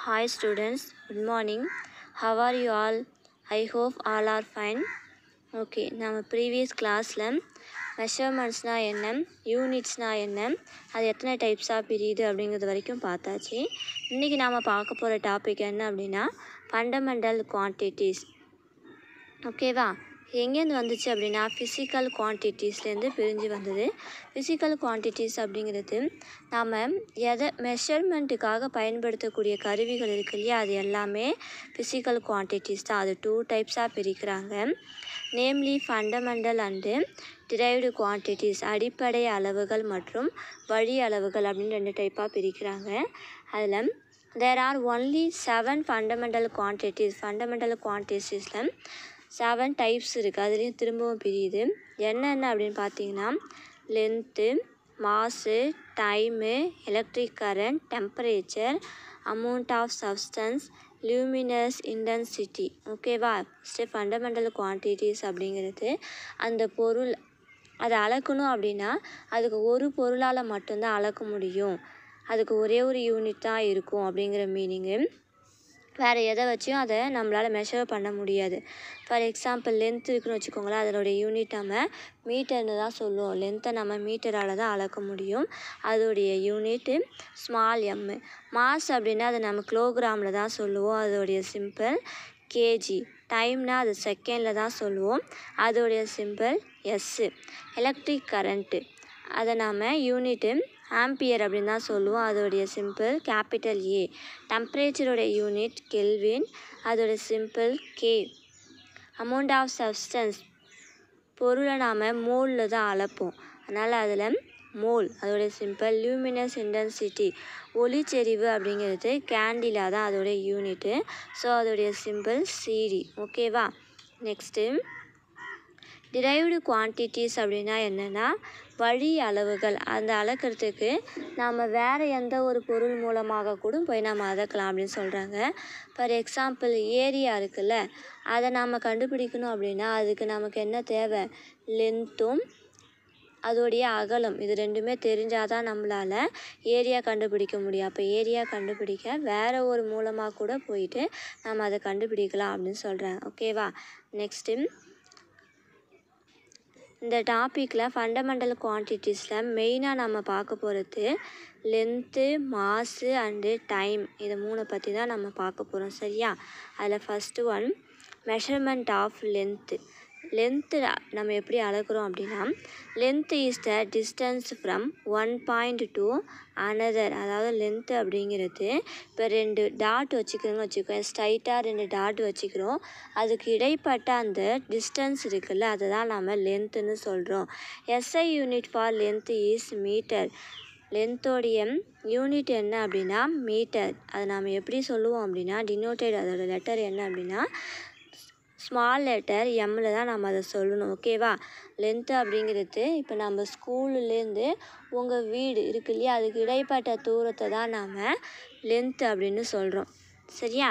Hi students, good morning. How are you all? I hope all are fine. Okay நம்ம previous கிளாஸில் மெஷர்மெண்ட்ஸ்னால் என்ன யூனிட்ஸ்னால் என்ன அது எத்தனை டைப்ஸாக பிரியுது அப்படிங்கிறது வரைக்கும் பார்த்தாச்சு இன்றைக்கி நாம் பார்க்க போகிற டாபிக் என்ன அப்படின்னா ஃபண்டமெண்டல் குவான்டிட்டிஸ் ஓகேவா எங்கேருந்து வந்துச்சு அப்படின்னா ஃபிசிக்கல் குவான்டிட்டிஸ்லேருந்து பிரிஞ்சு வந்தது ஃபிசிக்கல் குவான்டிட்டிஸ் அப்படிங்கிறது நாம் எதை மெஷர்மெண்ட்டுக்காக பயன்படுத்தக்கூடிய கருவிகள் இருக்கு இல்லையா அது எல்லாமே ஃபிசிக்கல் குவான்டிட்டிஸ் தான் அது டூ டைப்ஸாக பிரிக்கிறாங்க namely fundamental and derived quantities அடிப்படை அளவுகள் மற்றும் வழி அளவுகள் அப்படின்னு ரெண்டு டைப்பாக பிரிக்கிறாங்க அதில் there are only seven fundamental quantities fundamental குவான்டிட்டிஸில் செவன் டைப்ஸ் இருக்குது அதுலேயும் திரும்பவும் பிரியுது என்னென்ன அப்படின்னு பார்த்தீங்கன்னா length mass time electric current temperature amount of substance luminous intensity ஓகேவா ஃபஸ்ட்டு ஃபண்டமெண்டல் குவான்டிட்டிஸ் அப்படிங்கிறது அந்த பொருள் அதை அளக்கணும் அப்படின்னா அதுக்கு ஒரு பொருளால் மட்டும்தான் அளக்க முடியும் அதுக்கு ஒரே ஒரு யூனிட் தான் இருக்கும் அப்படிங்கிற மீனிங்கு வேறு எதை வச்சும் அதை நம்மளால் மெஷர் பண்ண முடியாது ஃபார் எக்ஸாம்பிள் லென்த் இருக்குன்னு வச்சுக்கோங்களேன் அதனுடைய யூனிட் நம்ம மீட்டர்னு தான் சொல்லுவோம் லென்த்தை நம்ம மீட்டரால் தான் அளக்க முடியும் அதோடைய யூனிட்டு ஸ்மால் எம்மு மாஸ் அப்படின்னா அதை நம்ம கிலோகிராமில் தான் சொல்லுவோம் அதோடைய சிம்பிள் கேஜி டைம்னா அது செகண்டில் தான் சொல்லுவோம் அதோடைய சிம்பிள் எஸ்ஸு எலக்ட்ரிக் கரண்ட்டு அதை நாம் யூனிட்டு ஆம்பியர் அப்படின்னு தான் சொல்லுவோம் அதோடைய சிம்பிள் கேபிட்டல் ஏ டெம்பரேச்சரோட யூனிட் கெல்வின் அதோட symbol K amount of substance பொருளை நாம் மோலில் தான் அளப்போம் அதனால் அதில் மோல் அதோடைய சிம்பிள் லியூமினஸ் இன்டென்சிட்டி ஒளிச்செறிவு அப்படிங்கிறது கேண்டிலா தான் அதோடைய யூனிட்டு ஸோ அதோடைய சிம்பிள் சிடி ஓகேவா நெக்ஸ்ட்டு டிரைவ்டு குவான்டிட்டிஸ் அப்படின்னா என்னென்னா வழி அளவுகள் அந்த அளக்கிறதுக்கு நாம் வேறு எந்த ஒரு பொருள் மூலமாக கூட போய் நம்ம அளக்கலாம் அப்படின்னு சொல்கிறாங்க ஃபார் எக்ஸாம்பிள் ஏரியா இருக்குல்ல அதை நாம் கண்டுபிடிக்கணும் அப்படின்னா அதுக்கு நமக்கு என்ன தேவை லென்த்தும் அதோடைய அகலம் இது ரெண்டுமே தெரிஞ்சால் தான் நம்மளால் ஏரியா கண்டுபிடிக்க முடியும் அப்போ ஏரியா கண்டுபிடிக்க வேறு ஒரு மூலமாக கூட போயிட்டு நம்ம அதை கண்டுபிடிக்கலாம் அப்படின்னு சொல்கிறேன் ஓகேவா நெக்ஸ்ட்டு இந்த டாப்பிக்கில் ஃபண்டமெண்டல் குவான்டிட்டிஸில் மெயினாக நம்ம பார்க்க போகிறது லென்த்து மாஸு அண்டு டைம் இதை மூணை பற்றி தான் நம்ம பார்க்க போகிறோம் சரியா அதில் first one measurement of length length நம்ம எப்படி அளக்குறோம் அப்படின்னா length is the distance from one point to another அதாவது லென்த்து அப்படிங்கிறது இப்போ ரெண்டு டாட் வச்சுக்கிறோன்னு வச்சுக்கோங்க ஸ்ட்ரைட்டாக ரெண்டு டாட் வச்சுக்கிறோம் அதுக்கு இடைப்பட்ட அந்த டிஸ்டன்ஸ் இருக்குல்ல அதை தான் நம்ம லென்த்துன்னு சொல்கிறோம் SI unit for length is metre லென்த்தோடைய யூனிட் என்ன அப்படின்னா மீட்டர் அதை நாம் எப்படி சொல்லுவோம் அப்படின்னா டினோட்டட் அதோட லெட்டர் என்ன அப்படின்னா ஸ்மால் லெட்டர் எம்மில் தான் நம்ம அதை சொல்லணும் ஓகேவா லென்த்து அப்படிங்கிறது இப்போ நம்ம ஸ்கூல்லேருந்து உங்கள் வீடு இருக்கு இல்லையா அதுக்கு இடைப்பட்ட தூரத்தை தான் நாம் லென்த்து அப்படின்னு சொல்கிறோம் சரியா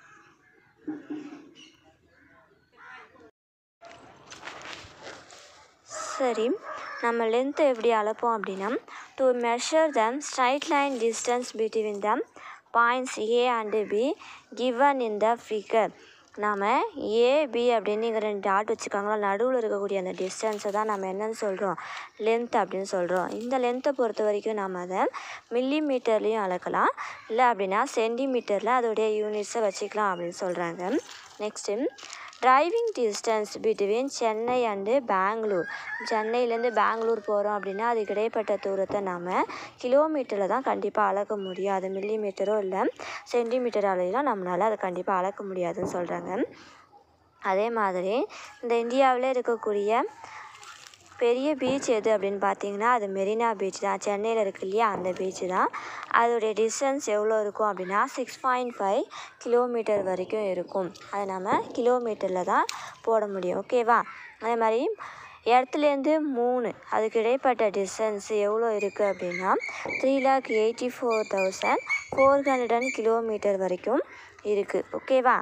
சரி நம்ம லென்த்தை எப்படி அளப்போம் அப்படின்னா to measure the straight line distance between the points A and B given in the figure நாம் ஏபி அப்படின்னு இங்கே ரெண்டு டாட் வச்சுக்காங்களா நடுவில் இருக்கக்கூடிய அந்த டிஸ்டன்ஸை தான் நம்ம என்னன்னு சொல்கிறோம் லென்த் அப்படின்னு சொல்கிறோம் இந்த லென்த்தை பொறுத்த வரைக்கும் நாம் அதை மில்லி மீட்டர்லேயும் அளக்கலாம் இல்லை அப்படின்னா சென்டிமீட்டரில் அதோடைய யூனிட்ஸை வச்சுக்கலாம் அப்படின்னு சொல்கிறாங்க next driving distance between Chennai and Bangalore சென்னையிலேருந்து பெங்களூர் போகிறோம் அப்படின்னா அதுக்கு இடைப்பட்ட தூரத்தை நாம் கிலோமீட்டரில் தான் கண்டிப்பாக அளக்க முடியும் அது மில்லி மீட்டரோ இல்லை சென்டிமீட்டராலையும் நம்மளால் அதை கண்டிப்பாக அளக்க முடியாதுன்னு சொல்கிறாங்க அதே மாதிரி இந்த இந்தியாவில் இருக்கக்கூடிய பெரிய பீச் எது அப்படின்னு பார்த்தீங்கன்னா அது மெரினா பீச் தான் சென்னையில் இருக்கு இல்லையா அந்த பீச்சு தான் அதோடைய டிஸ்டன்ஸ் எவ்வளோ இருக்கும் அப்படின்னா சிக்ஸ் பாயிண்ட் ஃபைவ் கிலோமீட்டர் வரைக்கும் இருக்கும் அதை நம்ம கிலோமீட்டரில் தான் போட முடியும் ஓகேவா அதே மாதிரி இடத்துலேருந்து மூணு அதுக்கு இடைப்பட்ட டிஸ்டன்ஸ் எவ்வளோ இருக்குது அப்படின்னா three lakh eighty four thousand four hundred and kilometre வரைக்கும் இருக்குது ஓகேவா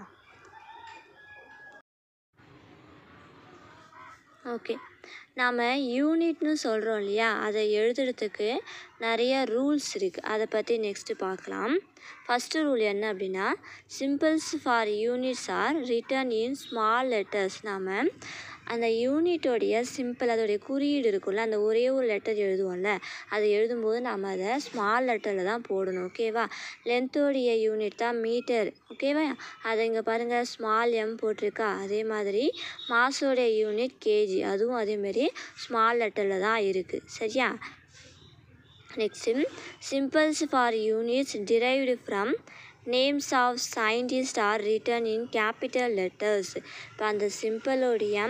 ஓகே நாம் யூனிட்னு சொல்கிறோம் இல்லையா அதை எழுதுறதுக்கு நிறைய ரூல்ஸ் இருக்குது அதை பற்றி நெக்ஸ்ட்டு பார்க்கலாம் ஃபஸ்ட்டு ரூல் என்ன அப்படின்னா symbols for units are written in small letters நாம் அந்த யூனிட்டோடைய சிம்பிள் அதோடைய குறியீடு இருக்கும்ல அந்த ஒரே ஒரு லெட்டர் எழுதுவோம்ல அதை எழுதும்போது நம்ம அதை ஸ்மால் லெட்டரில் தான் போடணும் ஓகேவா லென்த்தோடைய யூனிட் தான் மீட்டர் ஓகேவா அதை இங்கே பாருங்கள் ஸ்மால் எம் போட்டிருக்கா அதே மாதிரி மாஸோடைய யூனிட் கேஜி அதுவும் அதேமாரி ஸ்மால் லெட்டரில் தான் இருக்குது சரியா next symbols for units derived from names of scientist are written in capital letters இப்போ அந்த சிம்பிளோடைய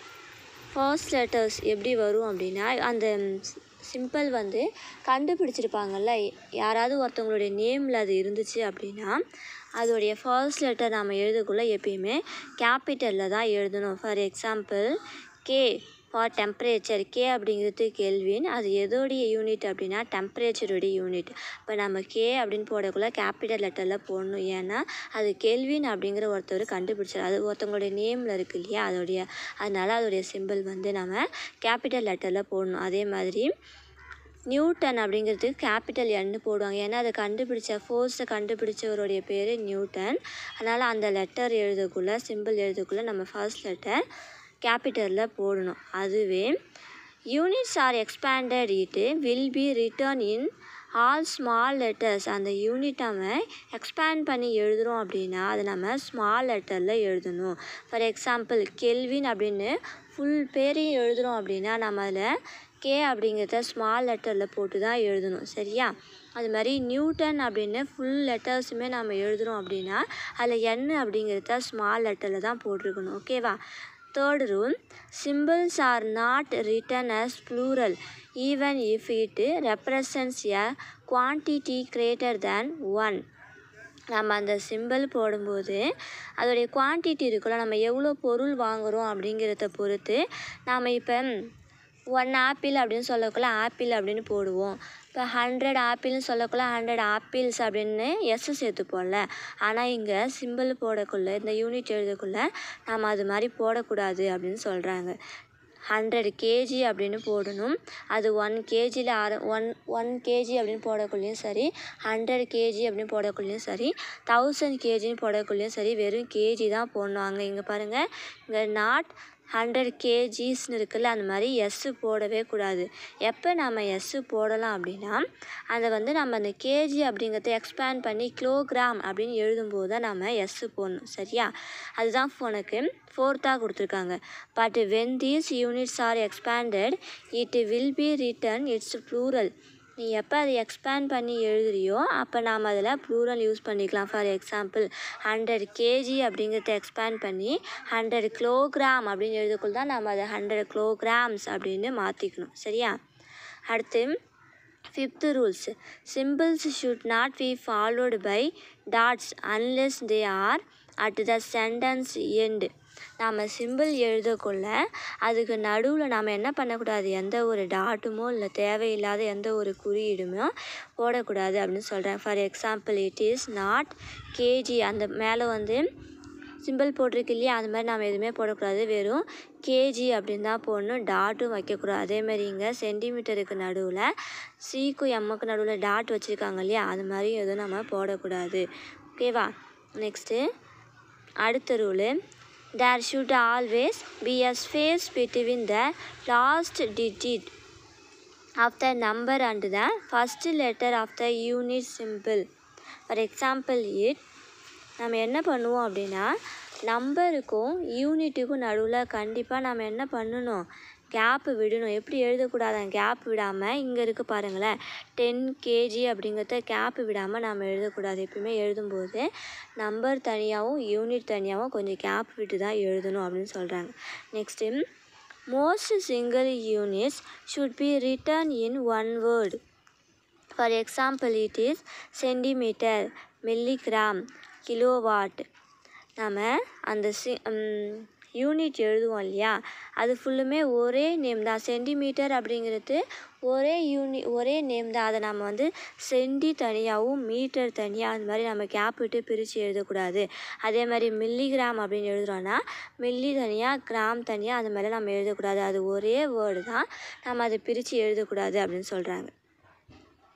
ஃபர்ஸ்ட் லெட்டர்ஸ் எப்படி வரும் அப்படின்னா அந்த சிம்பிள் வந்து கண்டுபிடிச்சிருப்பாங்கல்ல யாராவது ஒருத்தவங்களுடைய நேமில் அது இருந்துச்சு அப்படின்னா அதோடைய ஃபர்ஸ்ட் லெட்டர் நாம் எழுதக்குள்ளே எப்பயுமே கேபிட்டலில் தான் எழுதணும் for example K for temperature K அப்படிங்கிறது கெல்வின் அது எதோடைய யூனிட் அப்படின்னா டெம்பரேச்சருடைய யூனிட் இப்போ நம்ம கே அப்படின்னு போடக்குள்ள கேபிட்டல் லெட்டரில் போடணும் ஏன்னா அது கெல்வின் அப்படிங்கிற ஒருத்தர் கண்டுபிடிச்சார் அது ஒருத்தவங்களுடைய நேமில் இருக்கு இல்லையா அதோடைய அதனால் அதோடைய சிம்பிள் வந்து நம்ம கேபிட்டல் லெட்டரில் போடணும் அதே மாதிரி நியூட்டன் அப்படிங்கிறதுக்கு கேபிட்டல் என்னு போடுவாங்க ஏன்னா அதை கண்டுபிடிச்ச ஃபோர்ஸை கண்டுபிடிச்சவருடைய பேர் நியூட்டன் அதனால் அந்த லெட்டர் எழுதக்குள்ளே சிம்பிள் எழுதக்குள்ளே நம்ம ஃபர்ஸ்ட் லெட்டர் கேபிட்டலில் போடணும் அதுவே units are expanded it will be written in all small letters அந்த யூனிட் நம்ம எக்ஸ்பேண்ட் பண்ணி எழுதுகிறோம் அப்படின்னா அதை நம்ம ஸ்மால் லெட்டரில் எழுதணும் ஃபார் எக்ஸாம்பிள் கெல்வின் அப்படின்னு ஃபுல் பேரையும் எழுதுகிறோம் அப்படின்னா நம்ம அதில் கே அப்படிங்கிறத ஸ்மால் லெட்டரில் போட்டு தான் எழுதணும் சரியா அது மாதிரி நியூட்டன் அப்படின்னு ஃபுல் லெட்டர்ஸுமே நம்ம எழுதுகிறோம் அப்படின்னா அதில் என் அப்படிங்கிறத ஸ்மால் லெட்டரில் தான் போட்டிருக்கணும் ஓகேவா third rule symbols are not written as plural even if it represents a quantity greater than one நம்ம அந்த சிம்பிள் போடும்போது அதோடைய குவான்டிட்டி இருக்குல்ல நம்ம எவ்வளோ பொருள் வாங்குகிறோம் அப்படிங்கிறத பொறுத்து நாம் இப்போ ஒன் ஆப்பிள் அப்படின்னு சொல்லக்குள்ள ஆப்பிள் அப்படின்னு போடுவோம் இப்போ ஹண்ட்ரட் ஆப்பிள்னு சொல்லக்குள்ள ஹண்ட்ரட் ஆப்பிள்ஸ் அப்படின்னு எஸ் சேர்த்துப்போம்ல ஆனால் இங்கே சிம்பிள் போடக்குள்ள இந்த யூனிட் எழுதக்குள்ள நம்ம அது மாதிரி போடக்கூடாது அப்படின்னு சொல்கிறாங்க ஹண்ட்ரட் கேஜி அப்படின்னு போடணும் அது ஒன் கேஜியில் ஆர ஒன் ஒன் கேஜி அப்படின்னு போடக்குள்ளேயும் சரி ஹண்ட்ரட் கேஜி அப்படின்னு போடக்குள்ளேயும் சரி தௌசண்ட் கேஜின்னு போடக்குள்ளேயும் சரி வெறும் கேஜி தான் போடணும் அங்கே இங்கே பாருங்கள் இங்கே நாட் ஹண்ட்ரட் கேஜிஸ்னு இருக்குல்ல அந்த மாதிரி எஸ்ஸு போடவே கூடாது எப்போ நம்ம எஸ்ஸு போடலாம் அப்படின்னா அதை வந்து நம்ம அந்த கேஜி அப்படிங்கிறத எக்ஸ்பேண்ட் பண்ணி கிலோகிராம் அப்படின்னு எழுதும்போது தான் நம்ம எஸ்ஸு போடணும் சரியா அதுதான் உனக்கு ஃபோர்த்தாக கொடுத்துருக்காங்க but when these units are expanded it will be written its plural நீ எப்போ அதை எக்ஸ்பேண்ட் பண்ணி எழுதுறியோ அப்போ நாம் அதில் ப்ளூரல் யூஸ் பண்ணிக்கலாம் ஃபார் எக்ஸாம்பிள் ஹண்ட்ரட் கேஜி அப்படிங்கிறத எக்ஸ்பேண்ட் பண்ணி ஹண்ட்ரட் கிலோகிராம் அப்படின்னு எழுதக்குள்ள தான் நம்ம அதை ஹண்ட்ரட் கிலோகிராம்ஸ் அப்படின்னு மாற்றிக்கணும் சரியா அடுத்து fifth rules symbols should not be followed by dots unless they are at the sentence end நாம் சிம்பிள் எழுதக்குள்ள அதுக்கு நடுவில் நாம் என்ன பண்ணக்கூடாது எந்த ஒரு டாட்டுமோ இல்லை தேவையில்லாத எந்த ஒரு குறியீடுமோ போடக்கூடாது அப்படின்னு சொல்கிறேன் for example it is not KG அந்த மேலே வந்து சிம்பிள் போட்டிருக்கு இல்லையா அது மாதிரி நாம் எதுவுமே போடக்கூடாது வெறும் கேஜி அப்படின்னு தான் போடணும் டாட்டும் வைக்கக்கூடாது அதேமாதிரி இங்கே சென்டிமீட்டருக்கு நடுவில் சிக்கும் எம்முக்கு நடுவில் டாட் வச்சுருக்காங்க இல்லையா அது மாதிரி எதுவும் நம்ம போடக்கூடாது ஓகேவா நெக்ஸ்ட்டு அடுத்த rule there should always be a space between the last digit of the number and the first letter of the unit symbol for example it நம்ம என்ன பண்ணுவோம் அப்படின்னா நம்பருக்கும் யூனிட்டுக்கும் நடுவில் கண்டிப்பாக நம்ம என்ன பண்ணணும் கேப்பு விடணும் எப்படி எழுதக்கூடாது கேப் விடாமல் இங்கே இருக்குது பாருங்களேன் டென் கேஜி அப்படிங்கிறத கேப்பு விடாமல் நம்ம எழுதக்கூடாது எப்பயுமே எழுதும்போது நம்பர் தனியாகவும் யூனிட் தனியாகவும் கொஞ்சம் கேப் விட்டு தான் எழுதணும் அப்படின்னு சொல்கிறாங்க next most single units should be written in one word for example it is centimetre milligram kilowatt நம்ம அந்த சி யூனிட் எழுதுவோம் இல்லையா அது ஃபுல்லுமே ஒரே நேம் தான் சென்டிமீட்டர் அப்படிங்கிறது ஒரே யூனி ஒரே நேம் தான் அதை நம்ம வந்து சென்டி தனியாகவும் மீட்டர் தனியாக அந்த மாதிரி நம்ம கேப் விட்டு பிரித்து எழுதக்கூடாது அதே மாதிரி மில்லிகிராம் அப்படின்னு எழுதுகிறோன்னா மில்லி தனியாக கிராம் தனியாக அந்த மாதிரிலாம் நம்ம எழுதக்கூடாது அது ஒரே வேர்டு தான் நம்ம அதை பிரித்து எழுதக்கூடாது அப்படின்னு சொல்கிறாங்க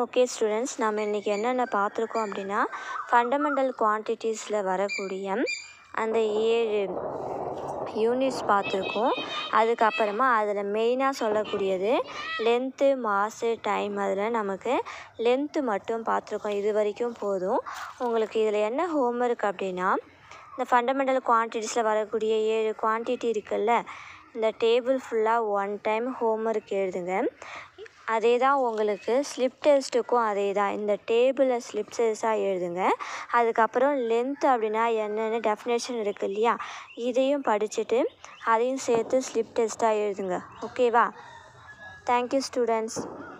ஓகே ஸ்டூடெண்ட்ஸ் நம்ம இன்றைக்கி என்னென்ன பார்த்துருக்கோம் அப்படின்னா ஃபண்டமெண்டல் குவான்டிட்டிஸில் வரக்கூடிய அந்த ஏழு யூனிட்ஸ் பார்த்துருக்கோம் அதுக்கப்புறமா அதில் மெயினாக சொல்லக்கூடியது லென்த்து மாசு டைம் அதில் நமக்கு லென்த்து மட்டும் பார்த்துருக்கோம் இது வரைக்கும் போதும் உங்களுக்கு இதில் என்ன ஹோம்ஒர்க் அப்படின்னா இந்த ஃபண்டமெண்டல் குவான்டிட்டிஸில் வரக்கூடிய ஏழு குவான்டிட்டி இருக்குல்ல இந்த டேபிள் ஃபுல்லாக ஒன் டைம் ஹோம்ஒர்க் எழுதுங்க அதே தான் உங்களுக்கு ஸ்லிப் டெஸ்ட்டுக்கும் அதே தான் இந்த டேபிளை ஸ்லிப் டெஸ்ட்டாக எழுதுங்க அதுக்கப்புறம் லென்த் அப்படின்னா என்னென்னு டெஃபினேஷன் இருக்குது இல்லையா இதையும் படிச்சுட்டு அதையும் சேர்த்து ஸ்லிப் டெஸ்ட்டாக எழுதுங்க ஓகேவா தேங்க்யூ ஸ்டூடெண்ட்ஸ்